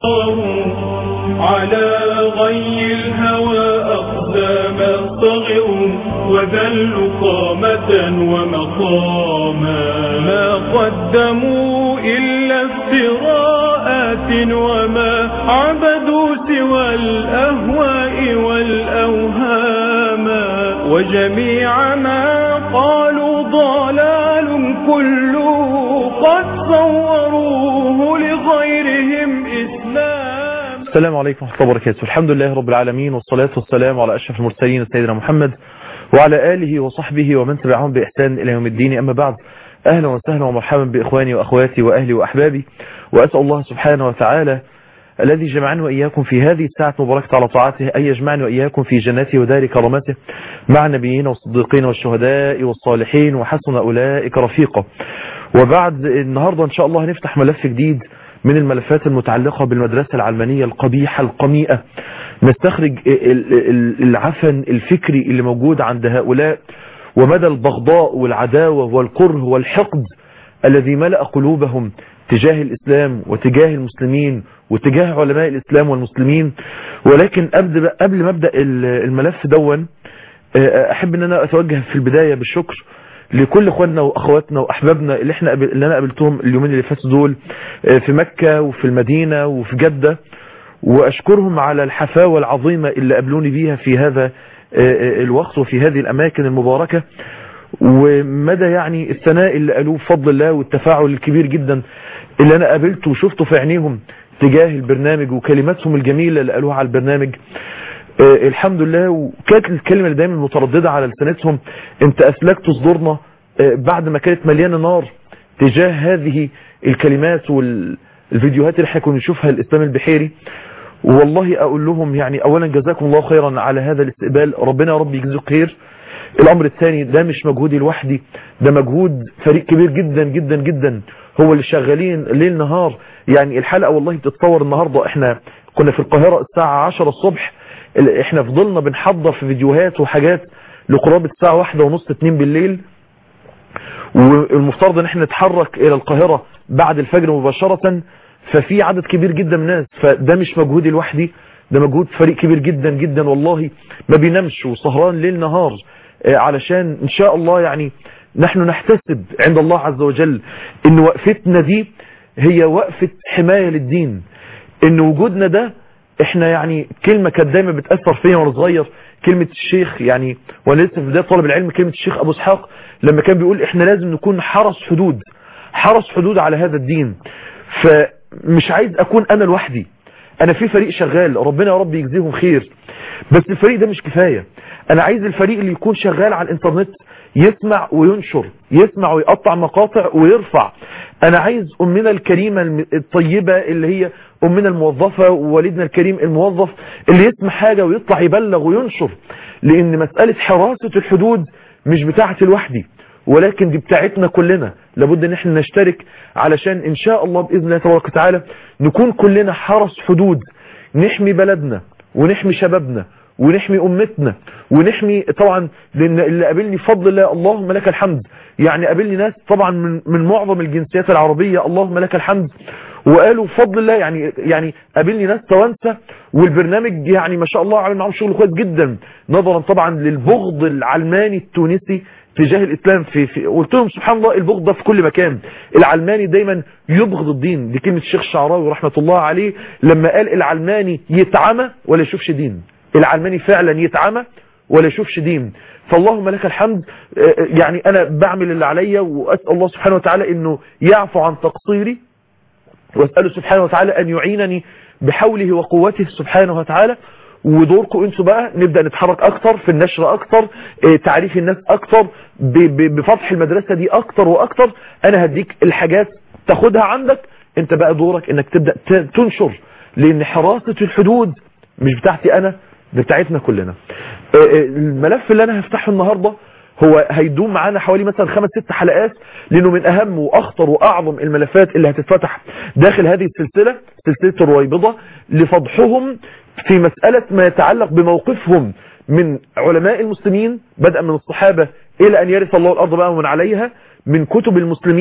على غي الهوى أقدام صغروا وذلوا قامة ومقاما ما قدموا إلا افتراءات وما عبدوا سوى الأهواء والأوهام وجميع ما قالوا ضلال كله قد صوروه لغيرهم إسلام السلام عليكم ورحمة الله وبركاته الحمد لله رب العالمين والصلاة والسلام على أشرف المرسلين سيدنا محمد وعلى آله وصحبه ومن تبعهم بإحسان إلى يوم الدين أما بعد أهلا وسهلا ومرحبا بإخواني وأخواتي وأهلي وأحبابي وأسأل الله سبحانه وتعالى الذي جمعني وإياكم في هذه الساعة مباركة على طاعته أن يجمعني وإياكم في جناته ودار كرامته مع النبيين والصديقين والشهداء والصالحين وحسن أولئك رفيقا وبعد النهاردة إن شاء الله هنفتح ملف جديد من الملفات المتعلقة بالمدرسة العلمانية القبيحة القميئة نستخرج العفن الفكري اللي موجود عند هؤلاء ومدى البغضاء والعداوة والكره والحقد الذي ملأ قلوبهم تجاه الإسلام وتجاه المسلمين وتجاه علماء الإسلام والمسلمين ولكن قبل ما أبدأ الملف دون أحب أن أنا أتوجه في البداية بالشكر لكل اخواننا واخواتنا واحبابنا اللي احنا اللي انا قابلتهم اليومين اللي فاتوا دول في مكة وفي المدينة وفي جدة واشكرهم على الحفاوة العظيمة اللي قابلوني بيها في هذا الوقت وفي هذه الاماكن المباركة ومدى يعني الثناء اللي قالوه بفضل الله والتفاعل الكبير جدا اللي انا قابلته وشفته في عينيهم تجاه البرنامج وكلماتهم الجميلة اللي قالوها على البرنامج آه الحمد لله وكانت الكلمة اللي دايما مترددة على لسانتهم انت اسلكت صدورنا آه بعد ما كانت مليانة نار تجاه هذه الكلمات والفيديوهات اللي احنا كنا نشوفها الاسلام البحيري والله اقول لهم يعني اولا جزاكم الله خيرا على هذا الاستقبال ربنا يا رب يجزيك خير الامر الثاني ده مش مجهودي لوحدي ده مجهود فريق كبير جدا جدا جدا هو اللي شغالين ليل نهار يعني الحلقة والله بتتصور النهاردة احنا كنا في القاهرة الساعة 10 الصبح احنا فضلنا بنحضر في فيديوهات وحاجات لقرابة الساعة واحدة ونص اتنين بالليل والمفترض ان احنا نتحرك الى القاهرة بعد الفجر مباشرة ففي عدد كبير جدا من الناس فده مش مجهودي لوحدي ده مجهود فريق كبير جدا جدا والله ما بينامش وسهران ليل نهار علشان ان شاء الله يعني نحن نحتسب عند الله عز وجل ان وقفتنا دي هي وقفة حماية للدين ان وجودنا ده احنا يعني كلمة كانت دايما بتأثر فيا وانا صغير كلمة الشيخ يعني وانا لسه في بداية طالب العلم كلمة الشيخ ابو اسحاق لما كان بيقول احنا لازم نكون حرس حدود حرس حدود على هذا الدين فمش عايز اكون انا لوحدي انا في فريق شغال ربنا يا رب يجزيهم خير بس الفريق ده مش كفاية انا عايز الفريق اللي يكون شغال على الانترنت يسمع وينشر يسمع ويقطع مقاطع ويرفع انا عايز امنا الكريمة الطيبة اللي هي امنا الموظفة ووالدنا الكريم الموظف اللي يسمع حاجة ويطلع يبلغ وينشر لان مسألة حراسة الحدود مش بتاعتي لوحدي ولكن دي بتاعتنا كلنا لابد ان احنا نشترك علشان ان شاء الله باذن الله تبارك وتعالى نكون كلنا حرس حدود نحمي بلدنا ونحمي شبابنا ونحمي امتنا ونحمي طبعا لان اللي قابلني بفضل الله اللهم لك الحمد يعني قابلني ناس طبعا من من معظم الجنسيات العربية اللهم لك الحمد وقالوا بفضل الله يعني يعني قابلني ناس توانسه والبرنامج يعني ما شاء الله عامل معاهم شغل كويس جدا نظرا طبعا للبغض العلماني التونسي تجاه الاسلام في, في قلت لهم سبحان الله البغض ده في كل مكان العلماني دايما يبغض الدين دي كلمه الشيخ الشعراوي رحمه الله عليه لما قال العلماني يتعمى ولا يشوفش دين العلماني فعلا يتعمى ولا يشوفش دين فاللهم لك الحمد يعني انا بعمل اللي عليا واسال الله سبحانه وتعالى انه يعفو عن تقصيري واساله سبحانه وتعالى ان يعينني بحوله وقوته سبحانه وتعالى ودوركم انتوا بقى نبدأ نتحرك اكتر في النشر اكتر تعريف الناس اكتر بفتح المدرسة دي اكتر واكتر انا هديك الحاجات تاخدها عندك انت بقى دورك انك تبدأ تنشر لان حراسة الحدود مش بتاعتي انا دي بتاعتنا كلنا الملف اللي انا هفتحه النهاردة هو هيدوم معانا حوالي مثلا خمس ست حلقات لانه من اهم واخطر واعظم الملفات اللي هتتفتح داخل هذه السلسلة سلسلة الرويبضة لفضحهم في مسألة ما يتعلق بموقفهم من علماء المسلمين بدءا من الصحابة الى ان يرث الله الارض بقى ومن عليها من كتب المسلمين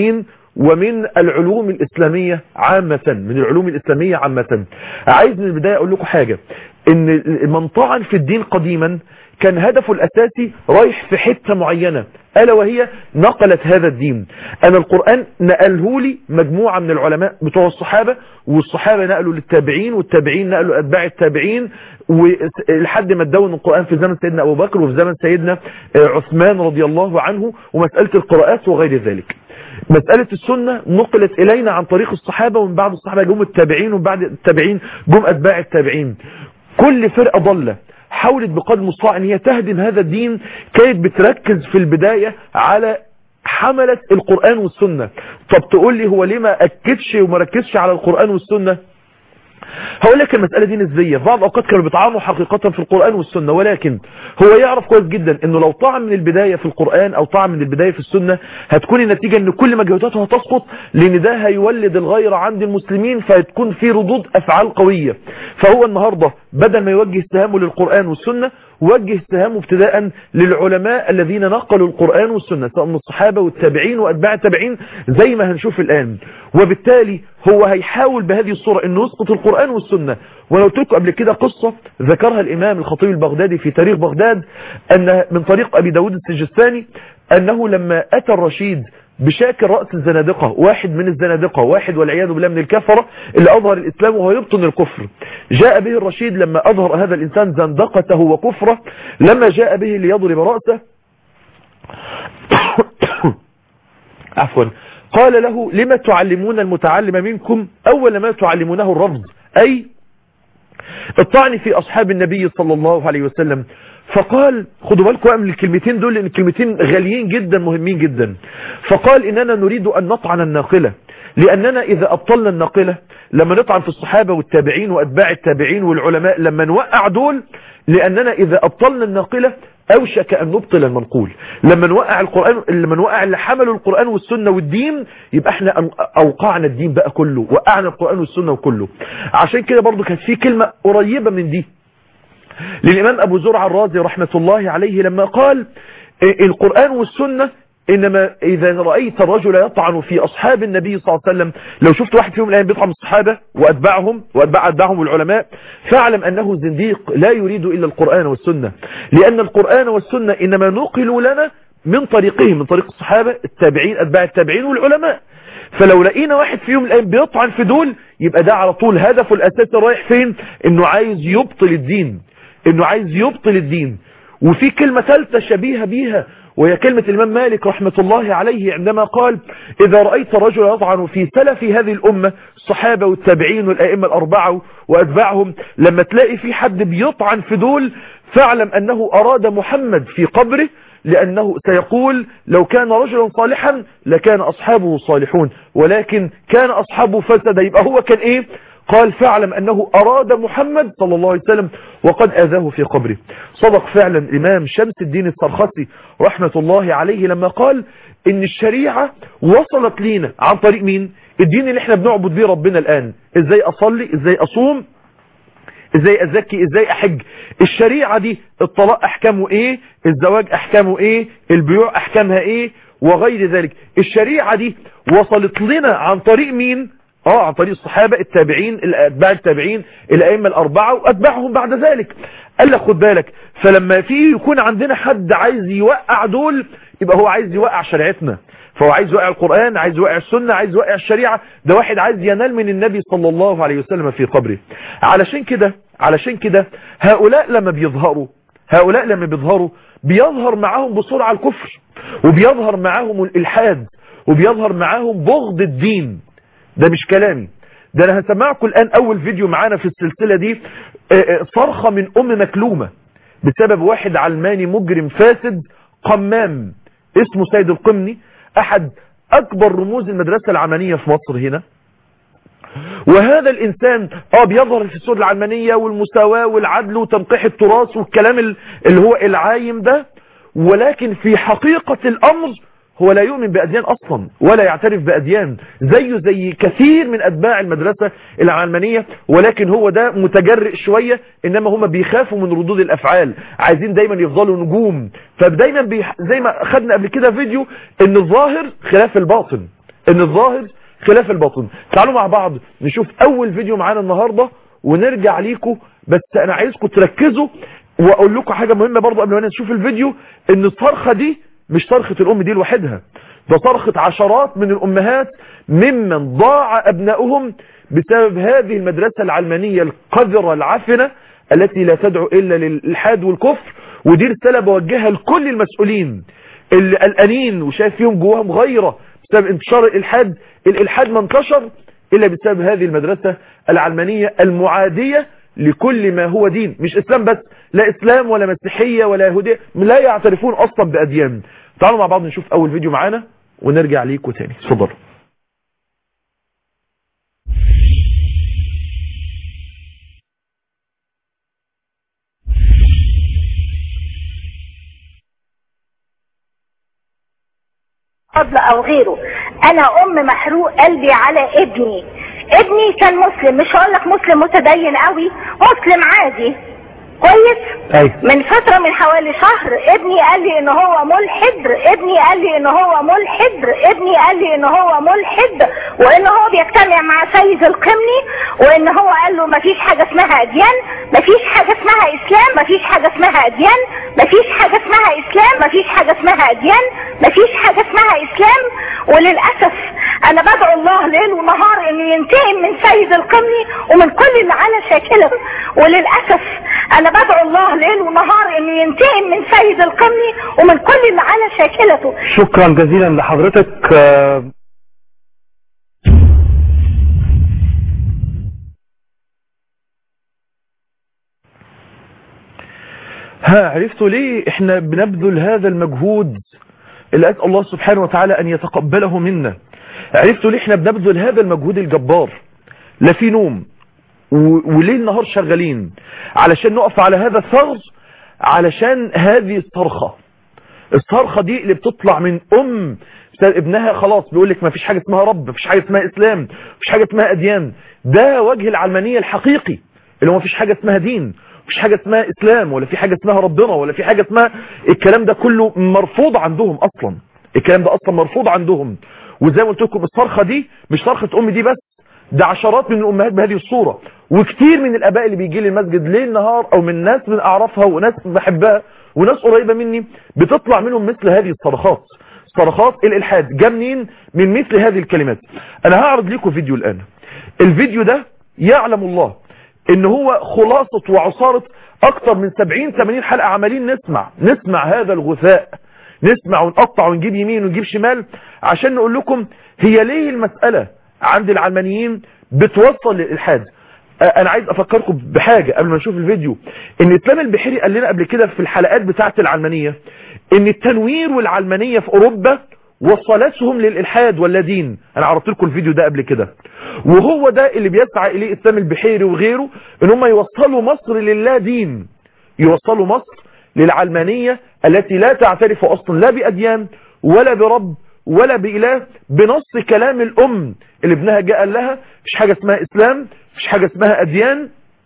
ومن العلوم الإسلامية عامة من العلوم الإسلامية عامة عايز من البداية أقول لكم حاجة إن من طعن في الدين قديما كان هدفه الأساسي رايح في حتة معينة ألا وهي نقلت هذا الدين أنا القرآن نقله لي مجموعة من العلماء بتوع الصحابة والصحابة نقلوا للتابعين والتابعين نقلوا أتباع التابعين ولحد ما اتدون القرآن في زمن سيدنا أبو بكر وفي زمن سيدنا عثمان رضي الله عنه ومسألة القراءات وغير ذلك مسألة السنة نقلت إلينا عن طريق الصحابة ومن بعد الصحابة جم التابعين ومن بعد التابعين جم أتباع التابعين كل فرقة ضلة حاولت بقدر المستطاع ان هي تهدم هذا الدين كانت بتركز في البداية على حملة القرآن والسنة طب تقول لي هو ليه ما أكدش وما ركزش على القرآن والسنة هقول لك المسألة دي نسبية في بعض الأوقات كانوا بيطعنوا حقيقة في القرآن والسنة ولكن هو يعرف كويس جدا انه لو طعن من البداية في القرآن او طعن من البداية في السنة هتكون النتيجة ان كل مجهوداته هتسقط لان ده هيولد الغير عند المسلمين فهتكون في ردود افعال قوية فهو النهاردة بدل ما يوجه اتهامه للقرآن والسنة وجه اتهامه ابتداء للعلماء الذين نقلوا القرآن والسنة سواء من الصحابة والتابعين وأتباع التابعين زي ما هنشوف الآن وبالتالي هو هيحاول بهذه الصورة انه يسقط القرآن والسنة وانا قلت لكم قبل كده قصة ذكرها الامام الخطيب البغدادي في تاريخ بغداد ان من طريق ابي داود السجستاني انه لما اتى الرشيد بشاكل رأس الزنادقة واحد من الزنادقة واحد والعياذ بالله من الكفرة اللي أظهر الإسلام وهو يبطن الكفر جاء به الرشيد لما أظهر هذا الإنسان زندقته وكفره لما جاء به ليضرب رأسه عفوا قال له لما تعلمون المتعلم منكم أول ما تعلمونه الرفض أي الطعن في أصحاب النبي صلى الله عليه وسلم فقال خدوا بالكم من الكلمتين دول لأن الكلمتين غاليين جدا مهمين جدا فقال إننا نريد أن نطعن الناقلة لأننا إذا أبطلنا الناقلة لما نطعن في الصحابة والتابعين وأتباع التابعين والعلماء لما نوقع دول لأننا إذا أبطلنا الناقلة أوشك أن نبطل المنقول لما نوقع القرآن لما نوقع اللي حملوا القرآن والسنة والدين يبقى احنا أوقعنا الدين بقى كله وقعنا القرآن والسنة وكله عشان كده برضو كانت في كلمة قريبة من دي للإمام أبو زرع الرازي رحمة الله عليه لما قال القرآن والسنة إنما إذا رأيت الرجل يطعن في أصحاب النبي صلى الله عليه وسلم لو شفت واحد فيهم الآن بيطعن الصحابة وأتباعهم وأتباع أتباعهم والعلماء فاعلم أنه زنديق لا يريد إلا القرآن والسنة لأن القرآن والسنة إنما نقلوا لنا من طريقهم من طريق الصحابة التابعين أتباع التابعين والعلماء فلو لقينا واحد فيهم الآن بيطعن في دول يبقى ده على طول هدفه الأساسي رايح فين إنه عايز يبطل الدين إنه عايز يبطل الدين وفي كلمة ثالثة شبيهة بيها وهي كلمة الإمام مالك رحمة الله عليه عندما قال إذا رأيت رجل يطعن في سلف هذه الأمة الصحابة والتابعين والأئمة الأربعة وأتباعهم لما تلاقي في حد بيطعن في دول فاعلم أنه أراد محمد في قبره لأنه سيقول لو كان رجلا صالحا لكان أصحابه صالحون ولكن كان أصحابه فسد يبقى هو كان إيه قال فاعلم أنه أراد محمد صلى الله عليه وسلم وقد أذاه في قبره صدق فعلا الإمام شمس الدين السرخسي رحمة الله عليه لما قال إن الشريعة وصلت لينا عن طريق مين الدين اللي احنا بنعبد بيه ربنا الآن إزاي أصلي إزاي أصوم ازاي ازكي ازاي احج الشريعة دي الطلاق احكامه ايه الزواج احكامه ايه البيوع احكامها ايه وغير ذلك الشريعة دي وصلت لنا عن طريق مين اه عن طريق الصحابة التابعين الاتباع التابعين الائمة الاربعة واتباعهم بعد ذلك قال لك خد بالك فلما في يكون عندنا حد عايز يوقع دول يبقى هو عايز يوقع شريعتنا فهو عايز يوقع القرآن عايز يوقع السنة عايز يوقع الشريعة ده واحد عايز ينال من النبي صلى الله عليه وسلم في قبره علشان كده علشان كده هؤلاء لما بيظهروا هؤلاء لما بيظهروا بيظهر معاهم بسرعة الكفر وبيظهر معاهم الإلحاد وبيظهر معاهم بغض الدين ده مش كلامي ده انا هسمعكم الآن أول فيديو معانا في السلسلة دي صرخة من أم مكلومة بسبب واحد علماني مجرم فاسد قمام اسمه سيد القمني أحد أكبر رموز المدرسة العمانية في مصر هنا وهذا الإنسان اه بيظهر في الصورة العلمانية والمساواة والعدل وتنقيح التراث والكلام اللي هو العايم ده ولكن في حقيقة الأمر هو لا يؤمن بأديان أصلا ولا يعترف بأديان زيه زي كثير من أتباع المدرسة العلمانية ولكن هو ده متجرئ شوية إنما هم بيخافوا من ردود الأفعال عايزين دايما يفضلوا نجوم فدايما بيح... زي ما خدنا قبل كده فيديو إن الظاهر خلاف الباطن ان الظاهر خلاف الباطن تعالوا مع بعض نشوف اول فيديو معانا النهاردة ونرجع ليكم بس انا عايزكم تركزوا واقول لكم حاجة مهمة برضو قبل ما نشوف الفيديو ان الصرخة دي مش صرخة الام دي لوحدها ده صرخة عشرات من الامهات ممن ضاع ابنائهم بسبب هذه المدرسة العلمانية القذرة العفنة التي لا تدعو الا للالحاد والكفر ودي رسالة بوجهها لكل المسؤولين اللي قلقانين وشايف فيهم جواهم غيرة بسبب انتشار الالحاد الالحاد ما انتشر الا بسبب هذه المدرسة العلمانية المعادية لكل ما هو دين مش اسلام بس لا اسلام ولا مسيحية ولا يهودية لا يعترفون اصلا باديان تعالوا مع بعض نشوف اول فيديو معانا ونرجع ليكم تاني اتفضلوا فضل او غيره انا ام محروق قلبي على ابني ابني كان مسلم مش هقول لك مسلم متدين قوي مسلم عادي كويس أيوة. من فترة من حوالي شهر ابني قال لي ان هو ملحد ابني قال لي ان هو ملحد ابني قال لي ان هو ملحد وان هو بيجتمع مع سيد القمني وان هو قال له مفيش حاجة اسمها اديان مفيش حاجة اسمها اسلام مفيش حاجة اسمها اديان مفيش حاجة اسمها اسلام مفيش حاجة اسمها اديان مفيش حاجة اسمها اسلام وللأسف انا بدعو الله ليل ونهار انه ينتقم من سيد القمني ومن كل اللي على شاكله وللأسف انا بدعو الله ليل ونهار انه ينتقم من سيد القمني ومن كل اللي على شاكلته شكرا جزيلا لحضرتك آه، ها عرفتوا ليه احنا بنبذل هذا المجهود اللي أسأل الله سبحانه وتعالى أن يتقبله منا عرفتوا ليه احنا بنبذل هذا المجهود الجبار لا في نوم و- وليل نهار شغالين علشان نقف على هذا الثغر علشان هذه الصرخة الصرخة دي اللي بتطلع من أم بسبب ابنها خلاص بيقول لك ما فيش حاجة اسمها رب ما فيش حاجة اسمها إسلام ما فيش حاجة اسمها أديان ده وجه العلمانية الحقيقي اللي هو ما فيش حاجة اسمها دين مفيش حاجة اسمها اسلام ولا في حاجة اسمها ربنا ولا في حاجة اسمها الكلام ده كله مرفوض عندهم اصلا الكلام ده اصلا مرفوض عندهم وزي ما قلت لكم الصرخة دي مش صرخة ام دي بس ده عشرات من الامهات بهذه الصورة وكتير من الاباء اللي بيجي لي المسجد ليل نهار او من ناس من اعرفها وناس بحبها وناس قريبة مني بتطلع منهم مثل هذه الصرخات صرخات الالحاد جا منين من مثل هذه الكلمات انا هعرض لكم فيديو الان الفيديو ده يعلم الله ان هو خلاصة وعصارة اكتر من 70 80 حلقة عمالين نسمع نسمع هذا الغثاء نسمع ونقطع ونجيب يمين ونجيب شمال عشان نقول لكم هي ليه المسألة عند العلمانيين بتوصل للإلحاد أ- انا عايز افكركم بحاجة قبل ما نشوف الفيديو ان اسلام البحيري قال لنا قبل كده في الحلقات بتاعة العلمانية ان التنوير والعلمانية في اوروبا وصلتهم للإلحاد ولا دين انا عرضت لكم الفيديو ده قبل كده وهو ده اللي بيسعى اليه اسلام البحيري وغيره ان هم يوصلوا مصر لله دين يوصلوا مصر للعلمانية التي لا تعترف اصلا لا باديان ولا برب ولا بإله بنص كلام الام اللي ابنها جاء قال لها مش حاجة اسمها اسلام مش حاجة اسمها اديان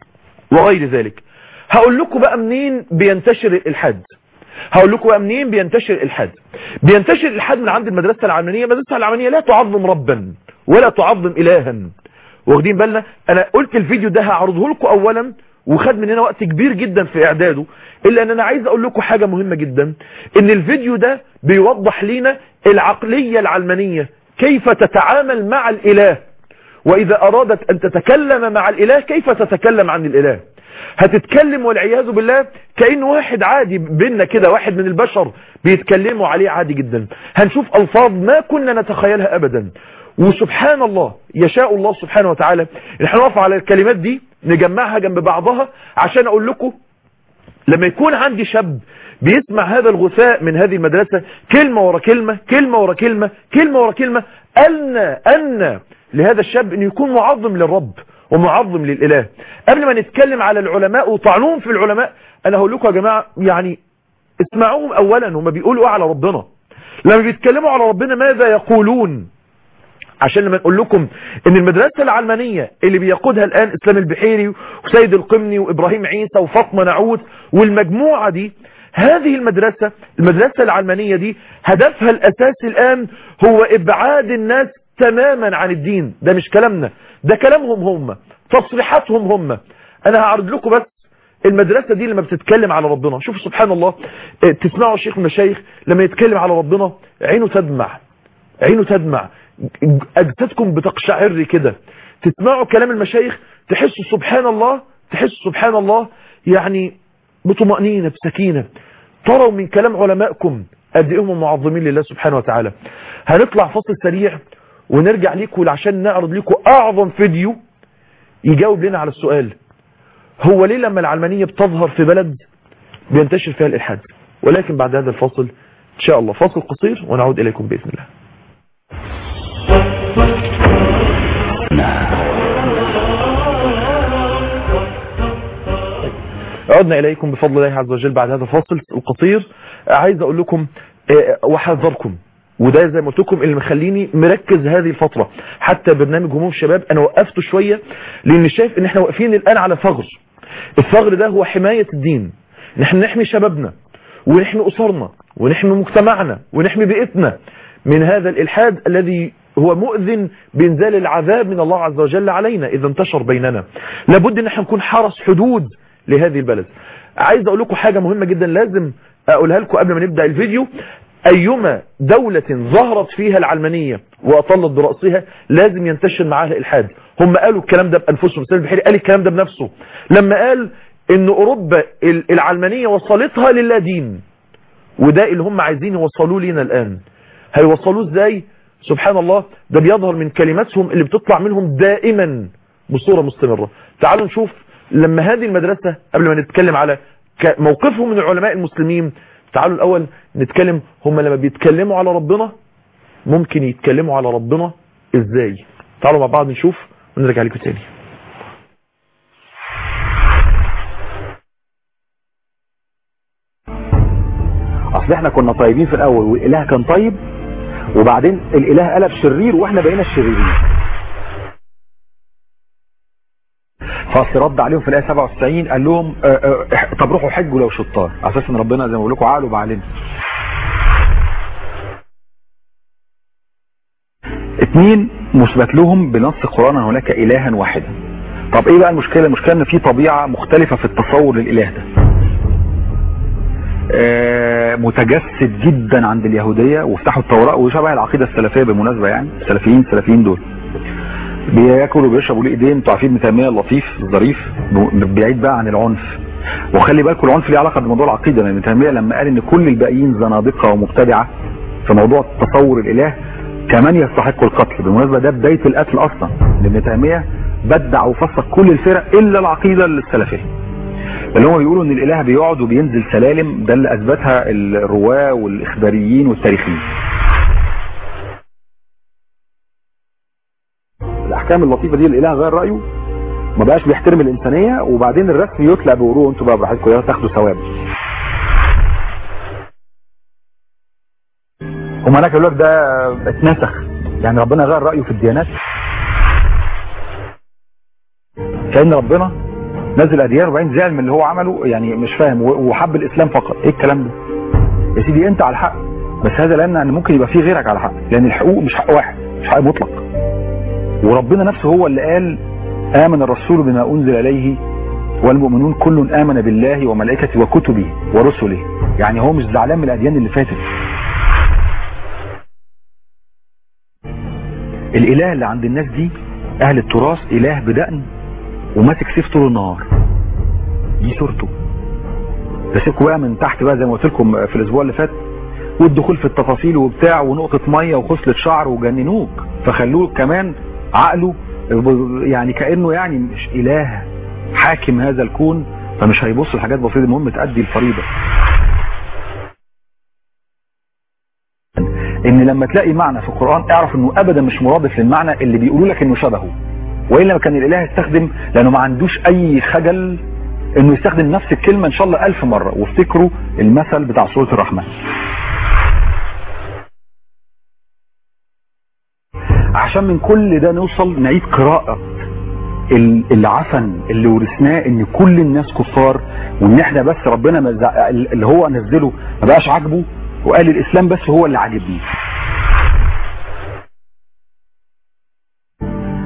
وغير ذلك هقول لكم بقى منين بينتشر الالحاد هقول لكم بقى منين بينتشر الالحاد بينتشر الالحاد من عند المدرسه العلمانيه المدرسه العلمانيه لا تعظم ربا ولا تعظم الها واخدين بالنا انا قلت الفيديو ده هعرضه لكم اولا وخد مننا وقت كبير جدا في اعداده الا ان انا عايز اقول لكم حاجه مهمه جدا ان الفيديو ده بيوضح لنا العقليه العلمانيه كيف تتعامل مع الاله وإذا أرادت أن تتكلم مع الإله كيف تتكلم عن الإله هتتكلم والعياذ بالله كأن واحد عادي بيننا كده واحد من البشر بيتكلموا عليه عادي جدا هنشوف ألفاظ ما كنا نتخيلها أبدا وسبحان الله يشاء الله سبحانه وتعالى نحن نقف على الكلمات دي نجمعها جنب بعضها عشان أقول لكم لما يكون عندي شاب بيسمع هذا الغثاء من هذه المدرسة كلمة ورا كلمة كلمة ورا كلمة كلمة ورا كلمة أن أن لهذا الشاب أن يكون معظم للرب ومعظم للإله قبل ما نتكلم على العلماء وطعنوهم في العلماء أنا هقول لكم يا جماعة يعني اسمعوهم أولا هم بيقولوا على ربنا لما بيتكلموا على ربنا ماذا يقولون عشان لما نقول لكم ان المدرسة العلمانية اللي بيقودها الان اسلام البحيري وسيد القمني وابراهيم عيسى وفاطمة نعوت والمجموعة دي هذه المدرسة المدرسة العلمانية دي هدفها الاساسي الان هو ابعاد الناس تماما عن الدين ده مش كلامنا ده كلامهم هم تصريحاتهم هم انا هعرض لكم بس المدرسة دي لما بتتكلم على ربنا شوفوا سبحان الله اه، تسمعوا الشيخ المشايخ لما يتكلم على ربنا عينه تدمع عينه تدمع اجسادكم بتقشعر كده تسمعوا كلام المشايخ تحسوا سبحان الله تحسوا سبحان الله يعني بطمأنينة بسكينة تروا من كلام علمائكم قد ايه هم معظمين لله سبحانه وتعالى هنطلع فصل سريع ونرجع ليكم عشان نعرض لكم اعظم فيديو يجاوب لنا على السؤال هو ليه لما العلمانية بتظهر في بلد بينتشر فيها الإلحاد ولكن بعد هذا الفصل إن شاء الله فاصل قصير ونعود إليكم بإذن الله عدنا إليكم بفضل الله عز وجل بعد هذا الفاصل القصير عايز أقول لكم آه، وحذركم وده زي ما قلت لكم اللي مخليني مركز هذه الفترة حتى برنامج هموم الشباب انا وقفته شوية لان شايف ان احنا واقفين الان على ثغر الثغر ده هو حماية الدين نحن نحمي شبابنا ونحمي اسرنا ونحمي مجتمعنا ونحمي بيئتنا من هذا الالحاد الذي هو مؤذن بانزال العذاب من الله عز وجل علينا اذا انتشر بيننا لابد ان احنا نكون حرس حدود لهذه البلد عايز اقول لكم حاجة مهمة جدا لازم اقولها لكم قبل ما نبدأ الفيديو أيما دولة ظهرت فيها العلمانية وأطلت برأسها لازم ينتشر معاها الإلحاد هم قالوا الكلام ده بأنفسهم سيد البحيري قال الكلام ده بنفسه لما قال إن أوروبا ال- العلمانية وصلتها للا دين وده اللي هم عايزين يوصلوه لنا الآن هيوصلوه إزاي سبحان الله ده بيظهر من كلماتهم اللي بتطلع منهم دائما بصورة مستمرة تعالوا نشوف لما هذه المدرسة قبل ما نتكلم على ك- موقفهم من العلماء المسلمين تعالوا الأول نتكلم هم لما بيتكلموا على ربنا ممكن يتكلموا على ربنا ازاي تعالوا مع بعض نشوف ونرجع لكم تاني اصل احنا كنا طيبين في الاول والاله كان طيب وبعدين الاله قلب شرير واحنا بقينا الشريرين فاصل رد عليهم في الايه 97 قال لهم آه، آه، طب روحوا حجوا لو شطار على اساس ان ربنا زي ما بقول لكم عقله بعلم اتنين مثبت لهم بنص القران ان هناك الها واحدا طب ايه بقى المشكله المشكله ان في طبيعه مختلفه في التصور للاله ده آه، متجسد جدا عند اليهودية وافتحوا التوراة وشبه العقيدة السلفية بالمناسبة يعني السلفيين السلفيين دول بياكلوا وبيشربوا ليه ايدين انتوا عارفين ابن تيميه اللطيف الظريف بعيد بقى عن العنف وخلي بالكم العنف ليه علاقه بموضوع العقيده لان ابن تيميه لما قال ان كل الباقيين زنادقه ومبتدعه في موضوع تصور الاله كمان يستحقوا القتل بالمناسبه ده بدايه القتل اصلا لان ابن تيميه بدع وفسق كل الفرق الا العقيده السلفيه اللي هم بيقولوا ان الاله بيقعد وبينزل سلالم ده اللي اثبتها الرواه والاخباريين والتاريخيين الاحكام اللطيفه دي الاله غير رايه ما بقاش بيحترم الانسانيه وبعدين الرسم يتلى بيقولوا انتوا بقى براحتكم يا تاخدوا ثواب هم هناك يقول لك ده اتنسخ يعني ربنا غير رايه في الديانات كان ربنا نزل اديان وبعدين زعل من اللي هو عمله يعني مش فاهم وحب الاسلام فقط ايه الكلام ده يا سيدي انت على الحق بس هذا لان ان ممكن يبقى فيه غيرك على حق لان الحقوق مش حق واحد مش حق مطلق وربنا نفسه هو اللي قال آمن الرسول بما أنزل إليه والمؤمنون كل آمن بالله وملائكته وكتبه ورسله يعني هو مش زعلان من الأديان اللي فاتت الإله اللي عند الناس دي أهل التراث إله بدقن وماسك سيف طول النهار دي صورته ده سيبكوا بقى من تحت بقى زي ما قلت لكم في الأسبوع اللي فات والدخول في التفاصيل وبتاع ونقطة مية وخصلة شعر وجننوك فخلوه كمان عقله يعني كأنه يعني مش إله حاكم هذا الكون فمش هيبص لحاجات بسيطة المهم تأدي الفريضة ان لما تلاقي معنى في القرآن اعرف انه ابدا مش مرادف للمعنى اللي بيقولوا لك انه شبهه وإلا ما كان الاله يستخدم لانه ما عندوش اي خجل انه يستخدم نفس الكلمة ان شاء الله الف مرة وافتكروا المثل بتاع سورة الرحمن عشان من كل ده نوصل نعيد قراءة العفن اللي ورثناه ان كل الناس كفار وان احنا بس ربنا مزع... اللي هو نزله ما بقاش عاجبه وقال الاسلام بس هو اللي عاجبني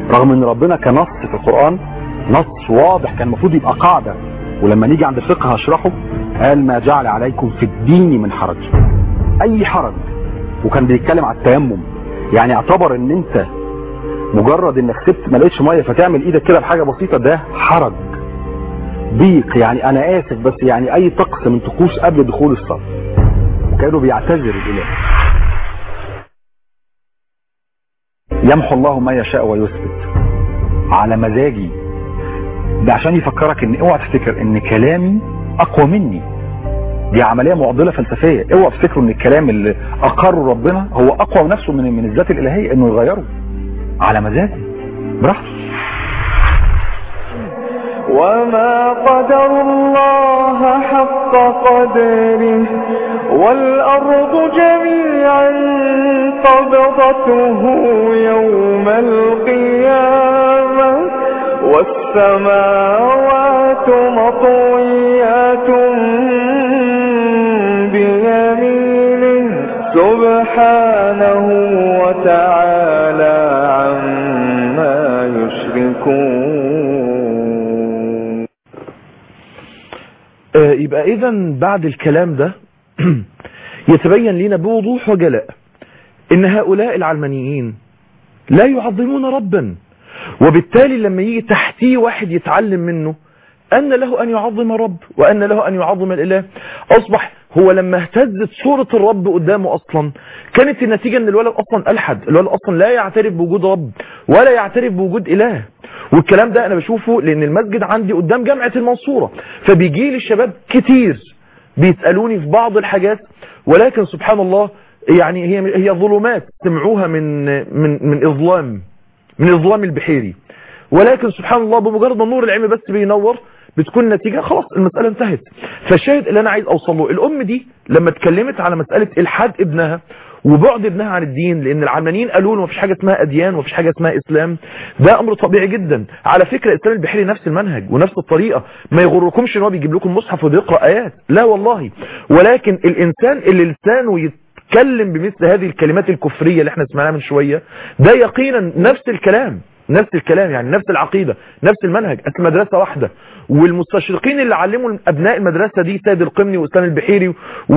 رغم ان ربنا كنص في القرآن نص واضح كان المفروض يبقى قاعدة ولما نيجي عند الفقه هشرحه قال ما جعل عليكم في الدين من حرج اي حرج وكان بيتكلم على التيمم يعني اعتبر ان انت مجرد انك سبت ما لقيتش ميه فتعمل ايدك كده بحاجه بسيطه ده حرج ضيق يعني انا اسف بس يعني اي طقس من طقوس قبل دخول الصلاه وكانوا بيعتذر الاله يمحو الله ما يشاء ويثبت على مزاجي ده عشان يفكرك ان اوعى تفتكر ان كلامي اقوى مني دي عمليه معضله فلسفيه اوعى تفتكروا ان الكلام اللي اقره ربنا هو اقوى نفسه من من الذات الالهيه انه يغيره على مزاجه براحته وما قدر الله حق قدره والأرض جميعا قبضته يوم القيامة والسماوات مطويات بيمينه سبحانه وتعالى عما يشركون آه، يبقى اذا بعد الكلام ده يتبين لنا بوضوح وجلاء ان هؤلاء العلمانيين لا يعظمون ربا وبالتالي لما يجي تحتيه واحد يتعلم منه أن له أن يعظم رب وأن له أن يعظم الإله أصبح هو لما اهتزت صورة الرب قدامه أصلا كانت النتيجة أن الولد أصلا ألحد الولد أصلا لا يعترف بوجود رب ولا يعترف بوجود إله والكلام ده أنا بشوفه لأن المسجد عندي قدام جامعة المنصورة فبيجي لي الشباب كتير بيسألوني في بعض الحاجات ولكن سبحان الله يعني هي هي ظلمات سمعوها من من من إظلام من الظلام البحيري ولكن سبحان الله بمجرد ما نور العلم بس بينور بتكون النتيجة خلاص المسألة انتهت فالشاهد اللي انا عايز اوصل له الام دي لما اتكلمت على مسألة الحاد ابنها وبعد ابنها عن الدين لان العلمانيين قالوا له مفيش حاجة اسمها اديان ومفيش حاجة اسمها اسلام ده امر طبيعي جدا على فكرة الاسلام البحري نفس المنهج ونفس الطريقة ما يغركمش ان هو بيجيب لكم مصحف وبيقرا ايات لا والله ولكن الانسان اللي لسانه يتكلم بمثل هذه الكلمات الكفرية اللي احنا سمعناها من شوية ده يقينا نفس الكلام نفس الكلام يعني نفس العقيدة نفس المنهج أصل مدرسة واحدة والمستشرقين اللي علموا أبناء المدرسة دي سيد القمني وإسلام البحيري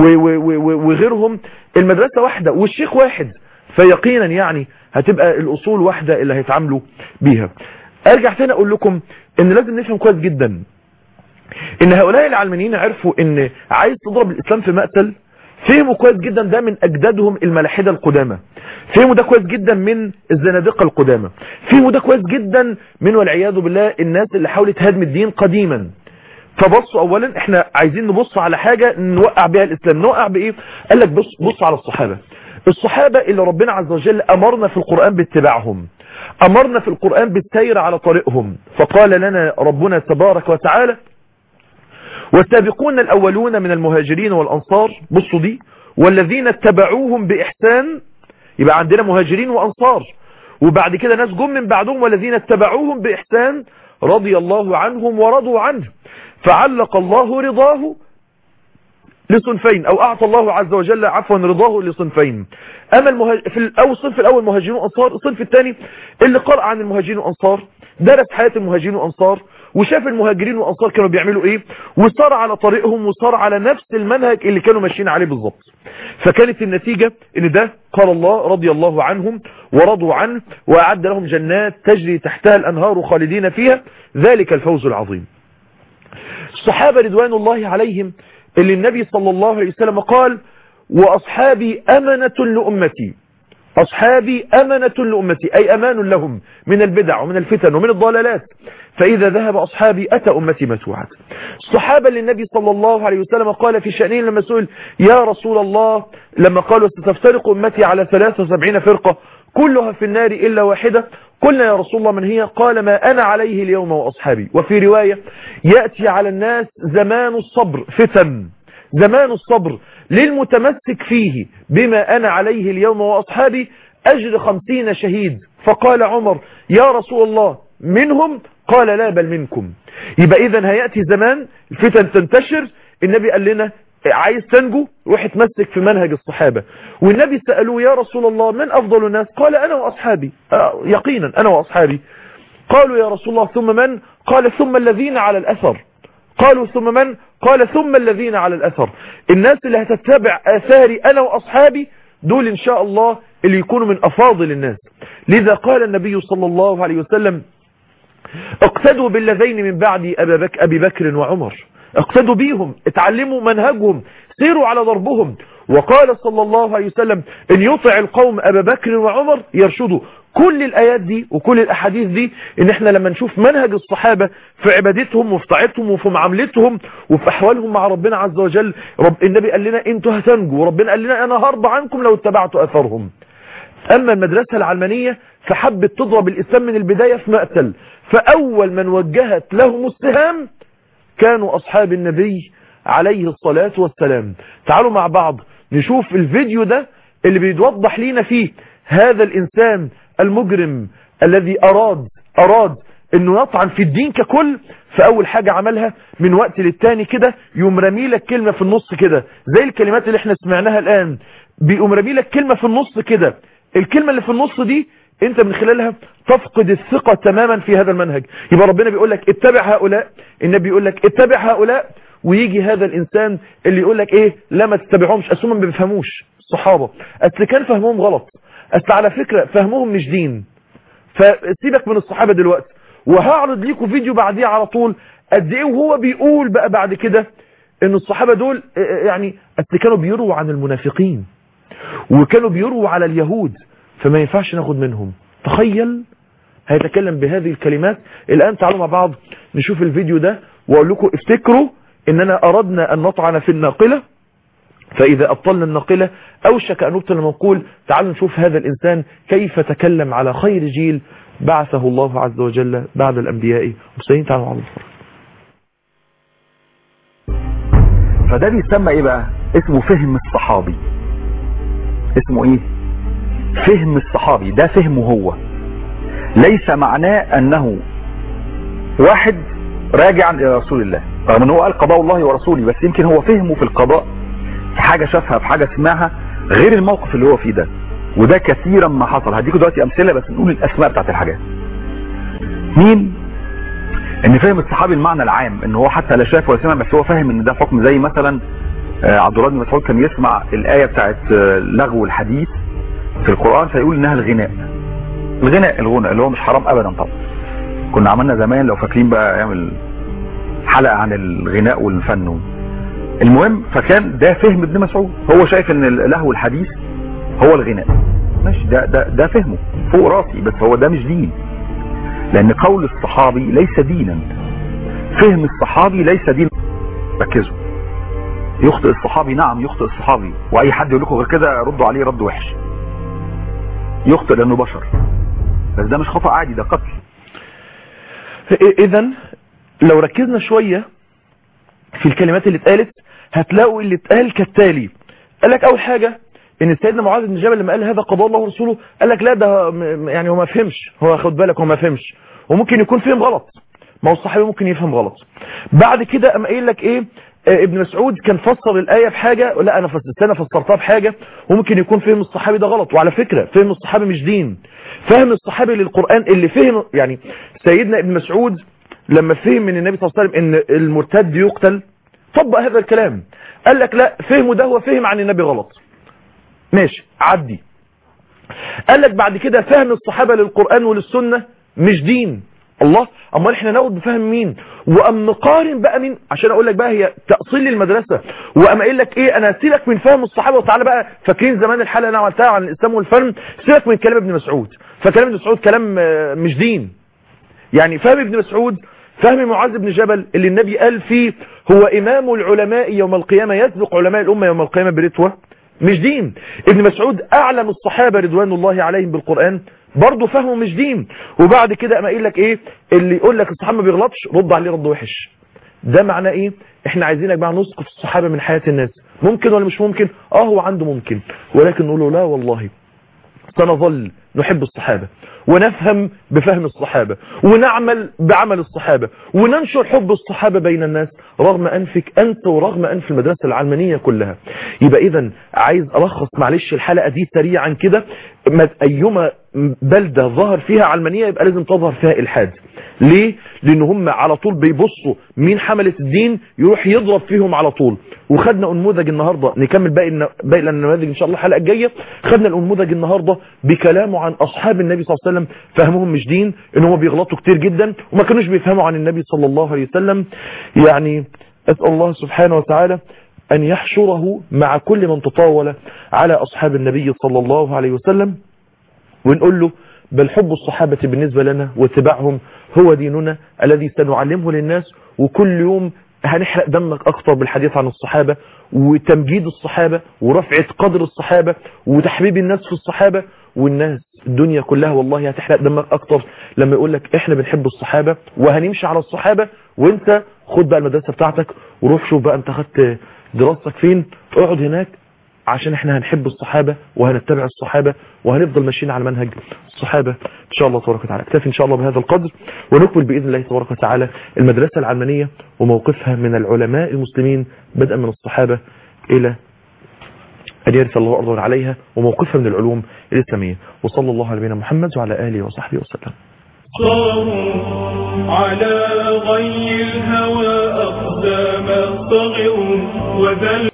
وغيرهم المدرسة واحدة والشيخ واحد فيقينا يعني هتبقى الأصول واحدة اللي هيتعاملوا بيها أرجع تاني أقول لكم إن لازم نفهم كويس جدا إن هؤلاء العلمانيين عرفوا إن عايز تضرب الإسلام في مقتل فهموا كويس جدا ده من أجدادهم الملاحدة القدامى فهموا ده كويس جدا من الزنادقة القدامى فهموا ده كويس جدا من والعياذ بالله الناس اللي حاولت هدم الدين قديما فبصوا اولا احنا عايزين نبص على حاجة نوقع بها الاسلام نوقع بايه قال لك بص, بص على الصحابة الصحابة اللي ربنا عز وجل امرنا في القرآن باتباعهم امرنا في القرآن بالسير على طريقهم فقال لنا ربنا تبارك وتعالى والسابقون الأولون من المهاجرين والأنصار بصوا دي والذين اتبعوهم بإحسان يبقى عندنا مهاجرين وأنصار وبعد كده ناس جم من بعدهم والذين اتبعوهم بإحسان رضي الله عنهم ورضوا عنه فعلق الله رضاه لصنفين او اعطى الله عز وجل عفوا رضاه لصنفين اما المهاج... في الاول الصنف الاول مهاجرين وانصار الصنف الثاني اللي قرأ عن المهاجرين وانصار درس حياة المهاجرين وانصار وشاف المهاجرين والانصار كانوا بيعملوا ايه وصار على طريقهم وصار على نفس المنهج اللي كانوا ماشيين عليه بالظبط فكانت النتيجة ان ده قال الله رضي الله عنهم ورضوا عنه واعد لهم جنات تجري تحتها الانهار خالدين فيها ذلك الفوز العظيم الصحابة رضوان الله عليهم اللي النبي صلى الله عليه وسلم قال واصحابي امنة لامتي أصحابي أمنة لأمتي أي أمان لهم من البدع ومن الفتن ومن الضلالات فإذا ذهب أصحابي أتى أمتي مسوعة الصحابة للنبي صلى الله عليه وسلم قال في شأنين لما سئل يا رسول الله لما قالوا ستفترق أمتي على 73 فرقة كلها في النار إلا واحدة قلنا يا رسول الله من هي قال ما أنا عليه اليوم وأصحابي وفي رواية يأتي على الناس زمان الصبر فتن زمان الصبر للمتمسك فيه بما أنا عليه اليوم وأصحابي أجر خمسين شهيد فقال عمر يا رسول الله منهم قال لا بل منكم يبقى إذا هيأتي زمان الفتن تنتشر النبي قال لنا عايز تنجو روح اتمسك في منهج الصحابة والنبي سألوه يا رسول الله من أفضل الناس قال أنا وأصحابي يقينا أنا وأصحابي قالوا يا رسول الله ثم من قال ثم الذين على الأثر قالوا ثم من قال ثم الذين على الأثر الناس اللي هتتبع آثاري أنا وأصحابي دول إن شاء الله اللي يكونوا من أفاضل الناس لذا قال النبي صلى الله عليه وسلم اقتدوا بالذين من بعد أبي, بك أبي بكر وعمر اقتدوا بيهم اتعلموا منهجهم سيروا على ضربهم وقال صلى الله عليه وسلم ان يطع القوم أبا بكر وعمر يرشدوا كل الآيات دي وكل الأحاديث دي ان احنا لما نشوف منهج الصحابة في عبادتهم وفي طاعتهم وفي معاملتهم وفي أحوالهم مع ربنا عز وجل رب النبي قال لنا انتوا هتنجوا وربنا قال لنا انا هرضى عنكم لو اتبعتوا أثرهم أما المدرسة العلمانية فحبت تضرب الإسلام من البداية في مقتل فأول من وجهت لهم السهام كانوا أصحاب النبي عليه الصلاة والسلام تعالوا مع بعض نشوف الفيديو ده اللي بيوضح لينا فيه هذا الإنسان المجرم الذي أراد أراد انه يطعن في الدين ككل فاول حاجة عملها من وقت للتاني كده يقوم رامي لك كلمة في النص كده زي الكلمات اللي احنا سمعناها الان بيقوم رامي لك كلمة في النص كده الكلمة اللي في النص دي انت من خلالها تفقد الثقة تماما في هذا المنهج يبقى ربنا بيقول لك اتبع هؤلاء النبي يقول لك اتبع هؤلاء ويجي هذا الانسان اللي يقول لك ايه لا ما تتبعهمش اصل ما بيفهموش الصحابة اصل كان فهمهم غلط اصل على فكرة فهمهم مش دين فسيبك من الصحابة دلوقتي وهعرض ليكم فيديو بعديه على طول قد ايه وهو بيقول بقى بعد كده ان الصحابة دول يعني اصل كانوا بيروا عن المنافقين وكانوا بيروا على اليهود فما ينفعش ناخد منهم تخيل هيتكلم بهذه الكلمات الآن تعالوا مع بعض نشوف الفيديو ده واقول لكم افتكروا اننا اردنا ان نطعن في الناقلة فاذا ابطلنا الناقلة اوشك ان نبطل المنقول تعالوا نشوف هذا الانسان كيف تكلم على خير جيل بعثه الله عز وجل بعد الانبياء مستنين تعالوا مع بعض فده بيسمى ايه بقى اسمه فهم الصحابي اسمه ايه فهم الصحابي ده فهمه هو ليس معناه انه واحد راجعا الى رسول الله رغم ان هو قال قضاء الله ورسوله بس يمكن هو فهمه في القضاء في حاجة شافها في حاجة سمعها غير الموقف اللي هو فيه ده وده كثيرا ما حصل هديكم دلوقتي امثلة بس نقول الاسماء بتاعت الحاجات مين ان فهم الصحابي المعنى العام ان هو حتى لا شاف ولا سمع بس هو فاهم ان ده حكم زي مثلا عبد الله بن مسعود كان يسمع الايه بتاعت لغو الحديث في القران فيقول انها الغناء الغناء الغنى اللي هو مش حرام ابدا طبعا كنا عملنا زمان لو فاكرين بقى يعمل حلقه عن الغناء والفن المهم فكان ده فهم ابن مسعود هو شايف ان لهو الحديث هو الغناء ماشي ده ده ده فهمه فوق راسي بس هو ده مش دين لان قول الصحابي ليس دينا فهم الصحابي ليس دين ركزوا يخطئ الصحابي نعم يخطئ الصحابي واي حد يقول لكم غير كده ردوا عليه رد وحش يخطئ لانه بشر بس ده مش خطأ عادي ده قتل اذا لو ركزنا شوية في الكلمات اللي اتقالت هتلاقوا اللي اتقال كالتالي قال لك اول حاجة ان سيدنا معاذ بن جبل لما قال هذا قضاء الله ورسوله قال لك لا ده يعني هو ما فهمش هو خد بالك هو ما فهمش وممكن يكون فهم غلط ما هو الصحابي ممكن يفهم غلط بعد كده قام قايل لك ايه آه ابن مسعود كان فسر الآية بحاجة لا انا فسرت انا فسرتها بحاجة وممكن يكون فهم الصحابي ده غلط وعلى فكرة فهم الصحابي مش دين فهم الصحابي للقرآن اللي فهم يعني سيدنا ابن مسعود لما فهم من النبي صلى الله عليه وسلم ان المرتد يقتل طبق هذا الكلام قال لك لا فهمه ده هو فهم عن النبي غلط ماشي عدي قال لك بعد كده فهم الصحابة للقرآن وللسنة مش دين الله امال احنا ناخد بفهم مين وام نقارن بقى مين عشان اقول لك بقى هي تأصيل للمدرسة وام قايل لك ايه انا سيبك من فهم الصحابة وتعالى بقى فاكرين زمان الحلقة اللي انا عملتها عن الاسلام والفهم سيبك من كلام ابن مسعود فكلام ابن مسعود كلام مش دين يعني فهم ابن مسعود فهم معاذ بن جبل اللي النبي قال فيه هو امام العلماء يوم القيامة يسبق علماء الامة يوم القيامة برتوة مش دين ابن مسعود اعلم الصحابة رضوان الله عليهم بالقرآن برضه فهمه مش دين وبعد كده اما قايل لك ايه اللي يقول لك الصحابة ما بيغلطش رد عليه رد وحش ده معناه ايه احنا عايزينك بقى نسقط الصحابة من حياة الناس ممكن ولا مش ممكن اه هو عنده ممكن ولكن نقول له لا والله سنظل نحب الصحابة ونفهم بفهم الصحابة ونعمل بعمل الصحابة وننشر حب الصحابة بين الناس رغم أنفك أنت ورغم أنف المدرسة العلمانية كلها يبقى إذا عايز ألخص معلش الحلقة دي سريعا كده ما- أيما بلدة ظهر فيها علمانية يبقى لازم تظهر فيها إلحاد ليه؟ لأن هم على طول بيبصوا مين حملة الدين يروح يضرب فيهم على طول وخدنا انموذج النهاردة نكمل باقي الن- باقي النماذج ان شاء الله الحلقة الجاية خدنا الانموذج النهاردة بكلامه عن اصحاب النبي صلى الله عليه وسلم فهمهم مش دين ان هم بيغلطوا كتير جدا وما كانوش بيفهموا عن النبي صلى الله عليه وسلم يعني اسأل الله سبحانه وتعالى ان يحشره مع كل من تطاول على اصحاب النبي صلى الله عليه وسلم ونقول له بل حب الصحابة بالنسبة لنا واتباعهم هو ديننا الذي سنعلمه للناس وكل يوم هنحرق دمك أكتر بالحديث عن الصحابة وتمجيد الصحابة ورفعة قدر الصحابة وتحبيب الناس في الصحابة والناس الدنيا كلها والله هتحرق دمك أكتر لما يقول لك إحنا بنحب الصحابة وهنمشي على الصحابة وإنت خد بقى المدرسة بتاعتك وروح شوف بقى أنت خدت دراستك فين اقعد هناك عشان احنا هنحب الصحابة وهنتبع الصحابة وهنفضل ماشيين على منهج الصحابة ان شاء الله تبارك وتعالى اكتفي ان شاء الله بهذا القدر ونكمل باذن الله تبارك وتعالى المدرسة العلمانية وموقفها من العلماء المسلمين بدءا من الصحابة الى ان يرث الله ارضا عليها وموقفها من العلوم الاسلامية وصلى الله على نبينا محمد وعلى اله وصحبه وسلم صاروا على غي الهوى أقدام الصغر وذل